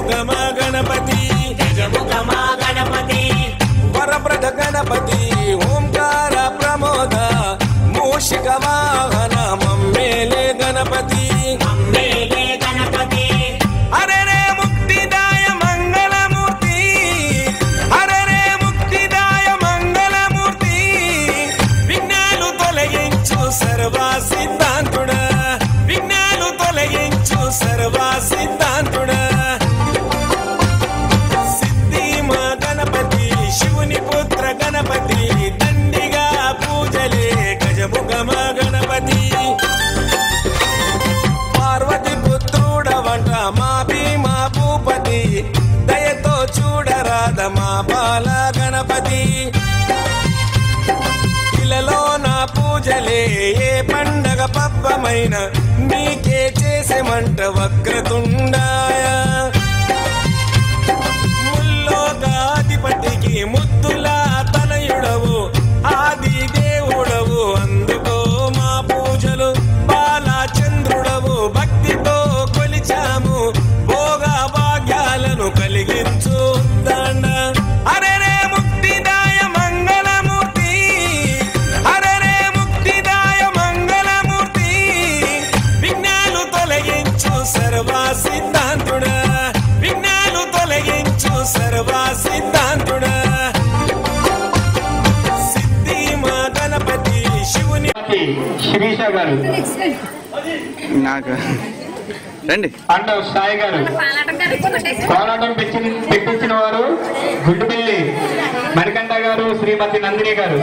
గజముఖమ గణపతి గజముఖమా గణపతి వరప్రద గణపతి ఓంకార ప్రమోద మూషిక వాహన మమ్మేలే గణపతి అమ్మేలే గణపతి అరే రే ముక్తిదాయ మంగళమూర్తి అరే రే ముక్తిదాయ మంగళమూర్తి విఘ్నాలు తొలగించు సర్వా సిద్ధాంతుడా విఘ్నాలు తొలగించు సర్వా సిద్ధాంతుడా సిద్ధి మా గణపతి శివుని పుత్ర గణపతి దండిగా పూజలే గజముఖమ గణపతి పార్వతి పుత్రుడవంట మా భీమా భూపతి దయతో చూడరాద మా బాల గణపతి ఇలలో నా పూజలే ఏ పండగ పబ్బమైన నీకే చేసేమంట వక్రతుండాయ ముల్లోకాధిపతికి ముద్దులా తనయుడవు ఆది దేవుడవు అందుకో మా పూజలు బాలచంద్రుడవు భక్తితో కొలిచాము భోగ భాగ్యాలను కలిగించు దండ అరే రే ముక్తిదాయ మంగళమూర్తి అరే రే ముక్తిదాయ మంగళమూర్తి విఘ్నాలు తొలగించు సర్వా సిద్ధాంతుడా విఘ్నాలు తొలగించు సర్వా సిద్ధాంతుడా సిద్ధి మా గణపతి శివుని శిరీష గారు నాకు రండి అండ్ సాయి గారు కోలాటం పెట్టి పెట్టించిన వారు గుడ్డుపల్లి మణికంఠ గారు శ్రీమతి నందిని గారు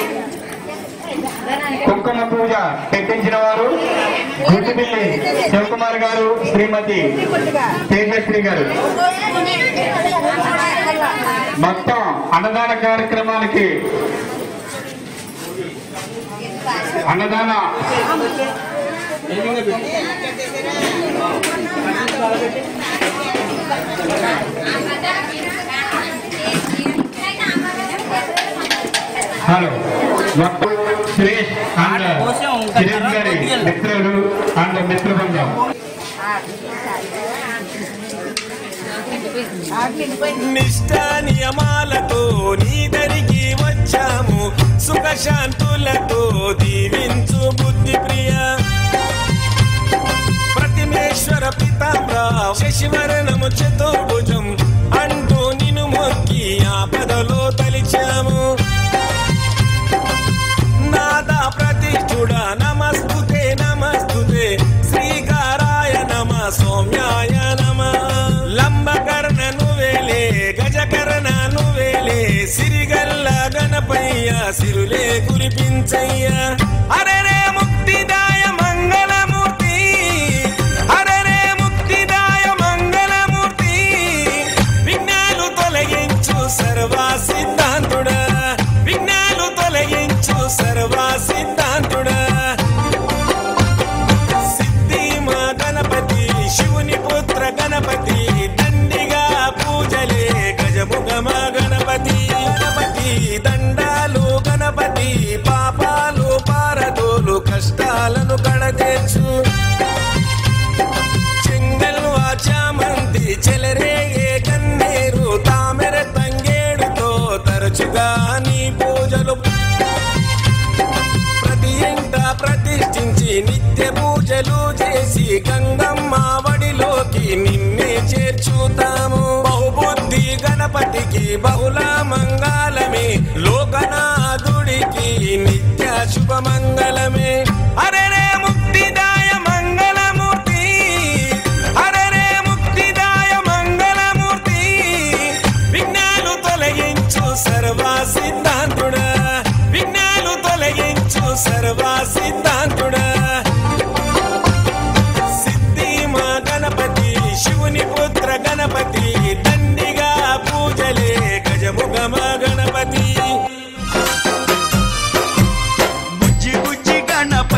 కుంకుమ పూజ పెట్టించిన వారు గుడ్డుపల్లి శివకుమార్ గారు శ్రీమతి తేజశ్రీ గారు మొత్తం అన్నదాన కార్యక్రమానికి అన్నదాన హలో మొత్తం సురేష్ అండ్ సురేష్ గారి మిత్రులు అండ్ మిత్రబృందం నిష్ట నియమాలతో నీ దరికి వచ్చాము సుఖ శాంతులతో దీవించు బుద్ధి ప్రియ ప్రతిమేశ్వర పితాంబర శశివరణము చతుర్భుజం అంటూ నిన్ను మొక్కి ఆపదలో తలిచాము నాదా ప్రతిష్ఠుడ నమస్తుతే నమస్తుతే శ్రీకారాయ నమ సౌమ్యాయ నమ లంబకర్ణ నువేలే గజకర్ణ నువేలే సిరిగల్ల గణపయ్య సిరులే కురిపించయ్య అరే రే ముక్తిదాయ మంగళమూర్తి అరే రే ముక్తిదాయ మంగళమూర్తి విఘ్నాలు తొలగించు సర్వా సిద్ధాంతుడా విఘ్నాలు తొలగించు సర్వా సిద్ధాంతుడా సిద్ధి మా గణపతి శివుని పుత్ర గణపతి దండిగా పూజలే గజముఖమ గణపతి గణపతి దండాలు గణపతి పాపాలు పారదోలు కష్టాలను కడతీర్చు చెంగల్వా చామంతి చెలరేగే కన్నేరు తామెర తంగేడుతో తరచుగా నీ పూజలు ప్రతి ఇంట ప్రతిష్ఠించి నిత్య పూజలు చేసి గంగమ్మ వడిలోకి నిన్నే చేర్చుతాము బహుబుద్ధి గణపతికి బహుళ మంగళమే లోకనాథుడికి నిత్య శుభమంగళమే అరే రే ముక్తిదాయ మంగళమూర్తి అరే రే ముక్తిదాయ మంగళమూర్తి విఘ్నాలు తొలగించు సర్వా సిద్ధాంతుడా విఘ్నాలు తొలగించు సర్వా సిద్ధాంతుడా సిద్ధి మా గణపతి శివుని పుత్ర గణపతి దండిగా పూజలే గజముఖమ గణపతి బుజ్జి బుజ్జి గణప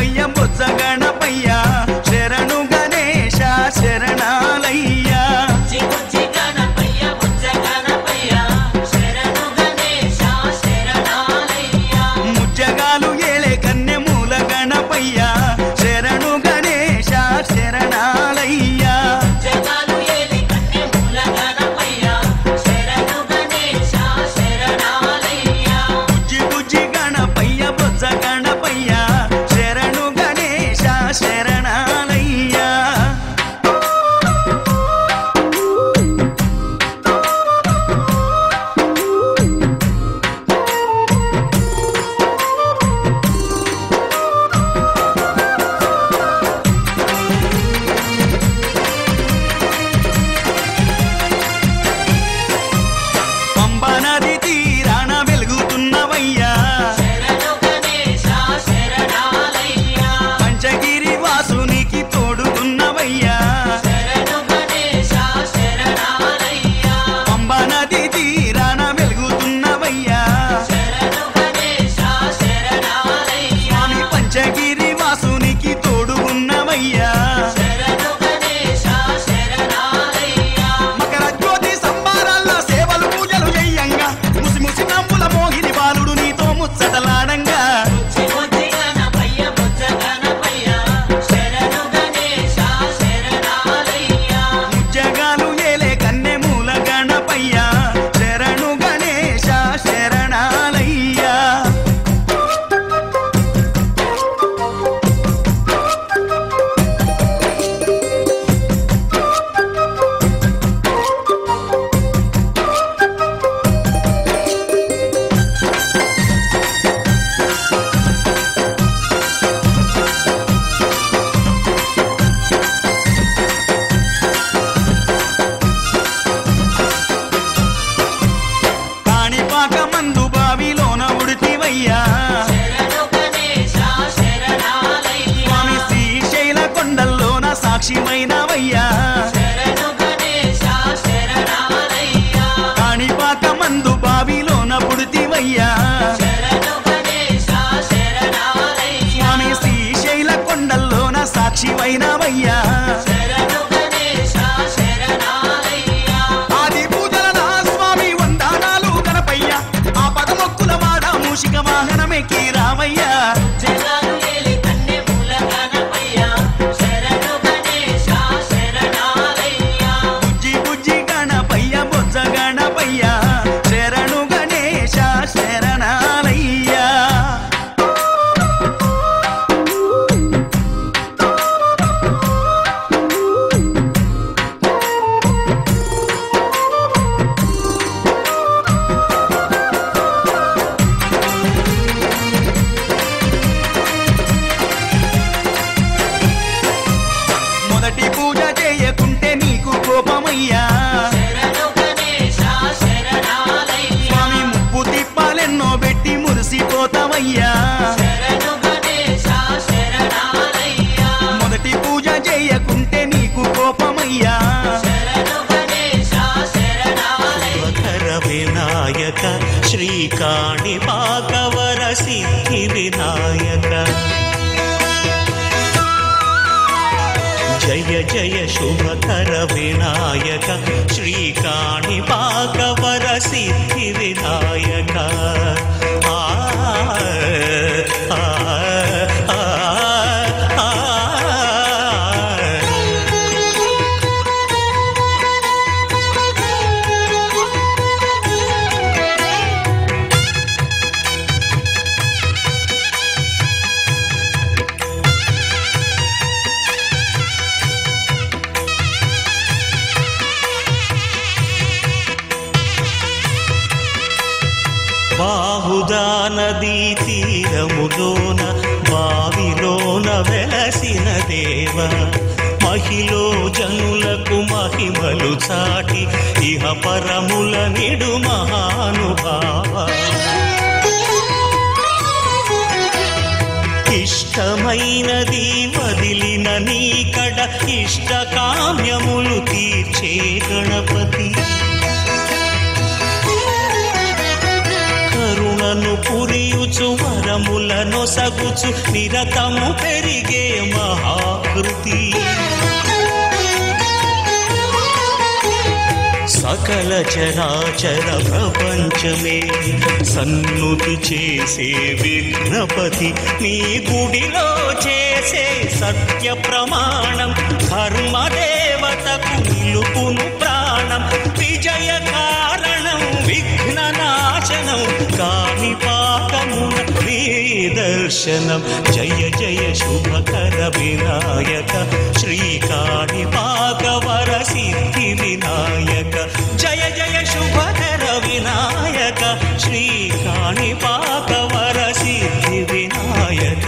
సాక్షివైనవయ్యా శరణు గణేశ శరణాలయ్యా కాణిపాక మందు బావిలోన పుడితివయ్యా శరణు గణేశ శరణాలయ్యా స్వామి శ్రీశైల కొండల్లోన సాక్షివైనవయ్యా శరణు గణేశ శరణాలయ్యా ఆది పూజల నా స్వామి వందనాలు గణపయ్య ఆ పదమొక్కుల వాడ మూషిక వాహనమెక్కి రామయ్యా జగాలు ఏలి కన్నె మూల గణపయ్యా శరణు గణేశ శరణాలయ్యా బుజ్జి బుజ్జి గణపయ్య బొజ్జ గణపయ్య శరణు గణేశ శరణాలయ్యా మొదటి పూజ చేయకుంటే నీకు కోపమయ్యా శరణు గణేశ శరణాలయ్యా స్వామి ముప్పు తిప్పాలెన్నో పెట్టి మురిసిపోతావయ్యా శరణు గణేశ శరణాలయ్యా మొదటి పూజ చేయకుంటే నీకు కోపమయ్యా శరణు గణేశ శరణాలయ్యా కర వినాయక శ్రీకాణి పాకవర సిద్ధి వినాయక జయ జయ శుభకర వినాయక శ్రీకాణి పాకవర సిద్ధి వినాయక ఆ ఆ, ఆ, ఆ, ఆ. బాహుదా నదీ తీరములోన బావిలోన వెలసిన దేవ మహిలో జనులకు మహిమలు చాటి ఇహ పరముల నిడు మహానుభావ ఇష్టమైనది వదిలిన నీకడ ఇష్ట కామ్యములు తీర్చే గణపతి కరుణను పురియుచు వరములను సగుచు నిరతము పెరిగే మహాకృతి సకల చరాచర ప్రపంచమే సన్నుతి చేసే విఘ్నపతి నీ గుడిలో చేసే సత్య ప్రమాణం ధర్మదేవతకు నిలుపును ప్రాణం విజయ కారణం విఘ్న నాశనం కాని పాకమున నీ దర్శనం జయ జయ శుభకర వినాయక శ్రీకాణి పాకవర సిద్ధి వినాయక జయ జయ శుభకర వినాయక శ్రీకాణి పాకవర సిద్ధి వినాయక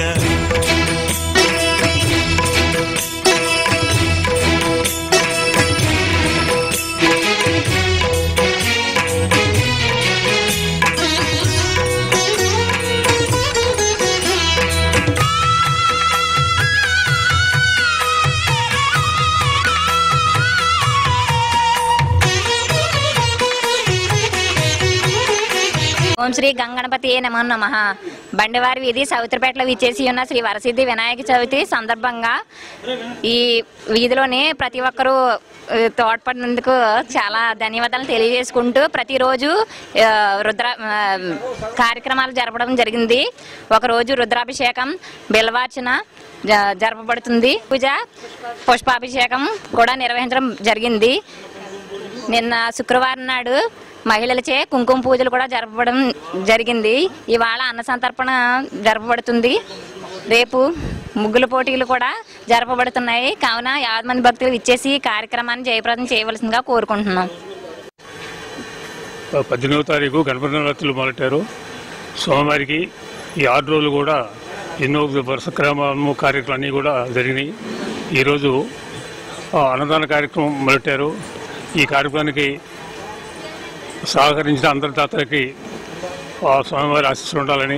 ఓం శ్రీ గంగణపతి నమో నమ బండివారి వీధి సౌత్రపేటలో విచ్చేసి ఉన్న శ్రీ వరసిద్ధి వినాయక చవితి సందర్భంగా ఈ వీధిలోని ప్రతి ఒక్కరూ ఆ, తోడ్పడినందుకు చాలా ధన్యవాదాలు తెలియజేసుకుంటూ ప్రతిరోజు ఆ, రుద్ర ఆ, కార్యక్రమాలు జరపడం జరిగింది ఒకరోజు రుద్రాభిషేకం బిల్వార్చన జ- జరపబడుతుంది పూజ పుష్పాభిషేకం కూడా నిర్వహించడం జరిగింది నిన్న శుక్రవారం నాడు మహిళలచే కుంకుమ పూజలు కూడా జరపడం జరిగింది ఇవాళ అన్న సంతర్పణ జరపబడుతుంది రేపు ముగ్గుల పోటీలు కూడా జరపబడుతున్నాయి కావున యాభై మంది భక్తులు ఇచ్చేసి ఈ కార్యక్రమాన్ని జయప్రదం చేయవలసిందిగా కోరుకుంటున్నాం పద్దెనిమిదవ తారీఖు గణపతి నవరాత్రులు మొదలెట్టారు సోమవారికి ఈ ఆరు రోజులు కూడా ఎన్నో వరుస క్రమము కార్యక్రమాలు అన్నీ కూడా జరిగినాయి ఈరోజు ఆ, అన్నదాన కార్యక్రమం మొదలెట్టారు ఈ కార్యక్రమానికి సహకరించిన అందరి దాతలకి ఆ స్వామివారి ఆశీస్సులు ఉండాలని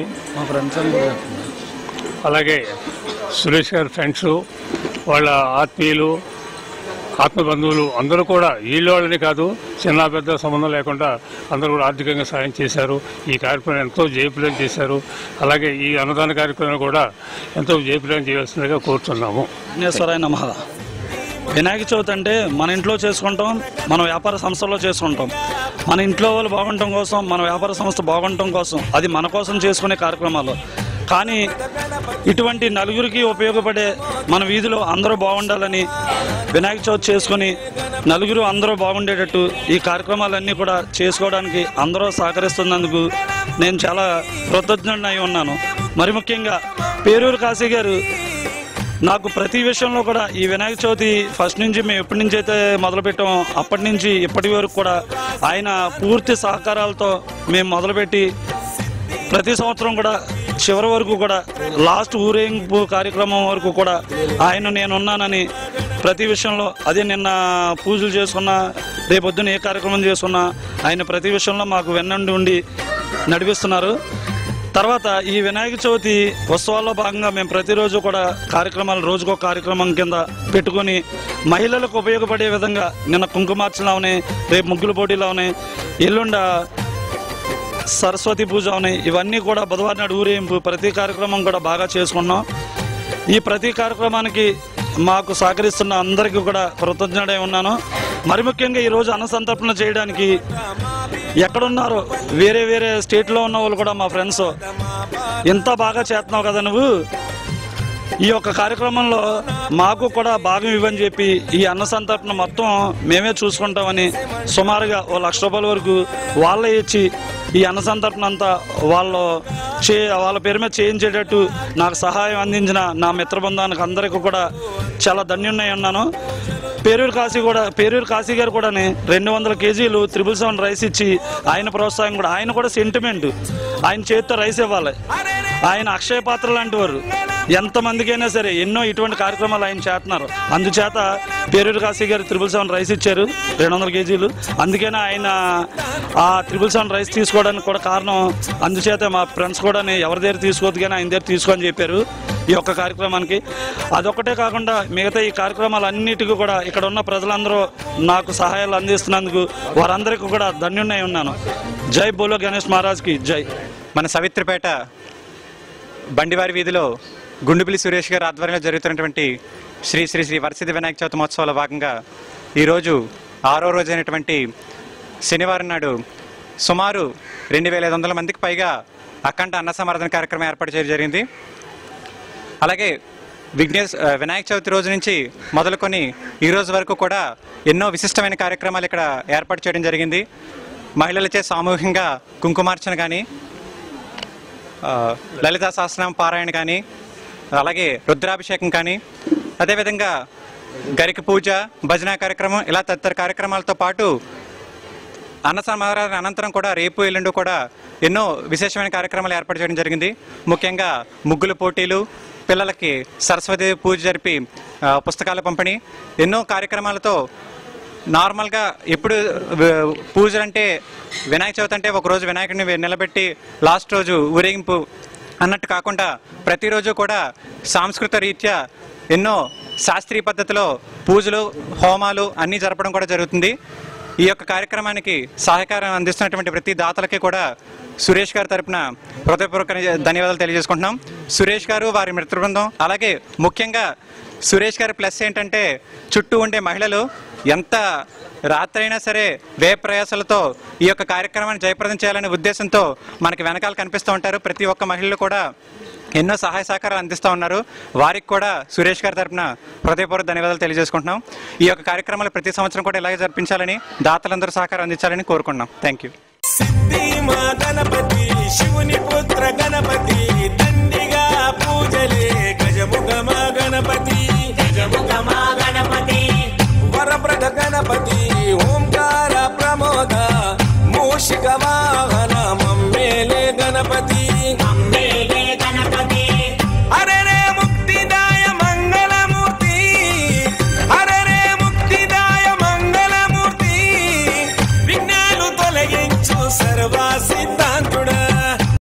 అలాగే సురేష్ గారి ఫ్రెండ్స్ వాళ్ళ ఆత్మీయులు ఆత్మ బంధువులు అందరూ కూడా వీళ్ళ వాళ్ళని కాదు చిన్న పెద్ద సంబంధం లేకుండా అందరూ కూడా ఆర్థికంగా సాయం చేశారు ఈ కార్యక్రమం ఎంతో జయప్రదం చేశారు అలాగే ఈ అన్నదాన కార్యక్రమం కూడా ఎంతో జయప్రదం చేయాల్సిందిగా కోరుతున్నాము విఘ్నేశ్వరాయ నమ వినాయక చవితి అంటే మన ఇంట్లో చేసుకుంటాం మన వ్యాపార సంస్థలో చేసుకుంటాం మన ఇంట్లో వాళ్ళు బాగుండటం కోసం మన వ్యాపార సంస్థ బాగుండటం కోసం అది మన కోసం చేసుకునే కార్యక్రమాలు కానీ ఇటువంటి నలుగురికి ఉపయోగపడే మన వీధిలో అందరూ బాగుండాలని వినాయక చవితి చేసుకుని నలుగురు అందరూ బాగుండేటట్టు ఈ కార్యక్రమాలన్నీ కూడా చేసుకోవడానికి అందరూ సహకరిస్తున్నందుకు నేను చాలా కృతజ్ఞుడినై ఉన్నాను మరి ముఖ్యంగా పేరూరు కాశీ గారు నాకు ప్రతి విషయంలో కూడా ఈ వినాయక చవితి ఫస్ట్ నుంచి మేము ఎప్పటి నుంచి అయితే మొదలుపెట్టామో అప్పటి నుంచి ఇప్పటి వరకు కూడా ఆయన పూర్తి సహకారాలతో మేము మొదలుపెట్టి ప్రతి సంవత్సరం కూడా చివరి వరకు కూడా లాస్ట్ ఊరేగింపు కార్యక్రమం వరకు కూడా ఆయన నేనున్నానని ప్రతి విషయంలో అదే నిన్న పూజలు చేసుకున్నా రేపొద్దున ఏ కార్యక్రమం చేసుకున్నా ఆయన ప్రతి విషయంలో మాకు వెన్నండి ఉండి నడిపిస్తున్నారు తర్వాత ఈ వినాయక చవితి ఉత్సవాల్లో భాగంగా మేము ప్రతిరోజు కూడా కార్యక్రమాలు రోజుకో కార్యక్రమం కింద పెట్టుకొని మహిళలకు ఉపయోగపడే విధంగా నిన్న కుంకుమార్చన ఉన్నాయి రేపు ముగ్గుల పోటీలు ఉన్నాయి ఎల్లుండ సరస్వతి పూజ ఉన్నాయి ఇవన్నీ కూడా బుధవారం నాడు ఊరేగింపు ప్రతి కార్యక్రమం కూడా బాగా చేసుకున్నాం ఈ ప్రతి కార్యక్రమానికి మాకు సహకరిస్తున్న అందరికీ కూడా కృతజ్ఞుడై ఉన్నాను మరి ముఖ్యంగా ఈరోజు అన్నసంతర్పణ చేయడానికి ఎక్కడున్నారో వేరే వేరే స్టేట్లో ఉన్న వాళ్ళు కూడా మా ఫ్రెండ్స్ ఎంత బాగా చేస్తున్నావు కదా నువ్వు ఈ యొక్క కార్యక్రమంలో మాకు కూడా భాగం ఇవ్వని చెప్పి ఈ అన్న సంతర్పణ మొత్తం మేమే చూసుకుంటామని సుమారుగా ఓ లక్ష రూపాయల వరకు వాళ్ళే ఇచ్చి ఈ అన్న సంతర్పణ అంతా వాళ్ళు చే వాళ్ళ పేరు మీద చేయించేటట్టు నాకు సహాయం అందించిన నా మిత్ర బృందానికి అందరికీ కూడా చాలా ధన్యున్నై ఉన్నాను పేరూరు కాశీ కూడా పేరూరు కాశీ గారు కూడా రెండు వందల కేజీలు త్రిబుల్ సెవెన్ రైస్ ఇచ్చి ఆయన ప్రోత్సాహం కూడా ఆయన కూడా సెంటిమెంట్ ఆయన చేతితో రైస్ ఇవ్వాలి ఆయన అక్షయ పాత్ర లాంటి వారు ఎంతమందికైనా సరే ఎన్నో ఇటువంటి కార్యక్రమాలు ఆయన చేస్తున్నారు అందుచేత పేరూరు కాశీ గారు త్రిబుల్ సెవెన్ రైస్ ఇచ్చారు రెండు వందల కేజీలు అందుకనే ఆయన ఆ త్రిబుల్ సెవెన్ రైస్ తీసుకోవడానికి కూడా కారణం అందుచేత మా ఫ్రెండ్స్ కూడా ఎవరి దగ్గర తీసుకోవద్దు కానీ ఆయన దగ్గర తీసుకోని చెప్పారు ఈ యొక్క కార్యక్రమానికి అదొక్కటే కాకుండా మిగతా ఈ కార్యక్రమాలు అన్నిటికీ కూడా ఇక్కడ ఉన్న ప్రజలందరూ నాకు సహాయాలు అందిస్తున్నందుకు వారందరికీ కూడా ధన్యున్నై ఉన్నాను జై బోలో గణేష్ మహారాజ్కి జై మన సవిత్రిపేట బండివారి వీధిలో గుండుపిల్లి సురేష్ గారి ఆధ్వర్యంలో జరుగుతున్నటువంటి శ్రీ శ్రీ శ్రీ వరసిద్ధి వినాయక చవితి మహోత్సవాల భాగంగా ఈరోజు ఆరో రోజైనటువంటి శనివారం నాడు సుమారు రెండు వేల ఐదు వందల మందికి పైగా అఖండ అన్న సమర్థన కార్యక్రమం ఏర్పాటు చేయడం జరిగింది అలాగే విఘ్నేశ్ ఆ, వినాయక చవితి రోజు నుంచి మొదలుకొని ఈ రోజు వరకు కూడా ఎన్నో విశిష్టమైన కార్యక్రమాలు ఇక్కడ ఏర్పాటు చేయడం జరిగింది మహిళలచే సామూహికంగా కుంకుమార్చన కానీ ఆ, లలితా సహస్రనామ పారాయణ కానీ అలాగే రుద్రాభిషేకం కానీ అదేవిధంగా గరిక పూజ భజన కార్యక్రమం ఇలా తదితర కార్యక్రమాలతో పాటు అన్న సమారాధన అనంతరం కూడా రేపు ఎల్లుండి కూడా ఎన్నో విశేషమైన కార్యక్రమాలు ఏర్పాటు చేయడం జరిగింది ముఖ్యంగా ముగ్గుల పోటీలు పిల్లలకి సరస్వతి పూజ జరిపి ఆ, పుస్తకాల పంపిణీ ఎన్నో కార్యక్రమాలతో నార్మల్గా ఎప్పుడు వ- పూజలు అంటే వినాయక చవితి అంటే ఒక రోజు వినాయకుడిని వే- నిలబెట్టి లాస్ట్ రోజు ఊరేగింపు అన్నట్టు కాకుండా ప్రతిరోజు కూడా సాంస్కృత రీత్యా ఎన్నో శాస్త్రీయ పద్ధతిలో పూజలు హోమాలు అన్నీ జరపడం కూడా జరుగుతుంది ఈ యొక్క కార్యక్రమానికి సహకారం అందిస్తున్నటువంటి ప్రతి దాతలకి కూడా సురేష్ గారి తరపున హృదయపూర్వక ధన్యవాదాలు తెలియజేసుకుంటున్నాం సురేష్ గారు వారి మిత్ర బృందం అలాగే ముఖ్యంగా సురేష్ గారి ప్లస్ ఏంటంటే చుట్టూ ఉండే మహిళలు ఎంత రాత్రైనా సరే వే ప్రయాసాలతో ఈ యొక్క కార్యక్రమాన్ని జయప్రదం చేయాలనే ఉద్దేశంతో మనకి వెనకాల కనిపిస్తూ ఉంటారు ప్రతి ఒక్క మహిళలు కూడా ఎన్నో సహాయ సహకారాలు అందిస్తూ ఉన్నారు వారికి కూడా సురేష్ గారి తరపున హృదయపూర్వక ధన్యవాదాలు తెలియజేసుకుంటున్నాం ఈ యొక్క కార్యక్రమాలు ప్రతి సంవత్సరం కూడా ఇలాగే జరిపించాలని దాతలందరూ సహకారం అందించాలని కోరుకుంటున్నాం థ్యాంక్ యూ సిద్ధి మా గణపతి శివుని పుత్ర గణపతి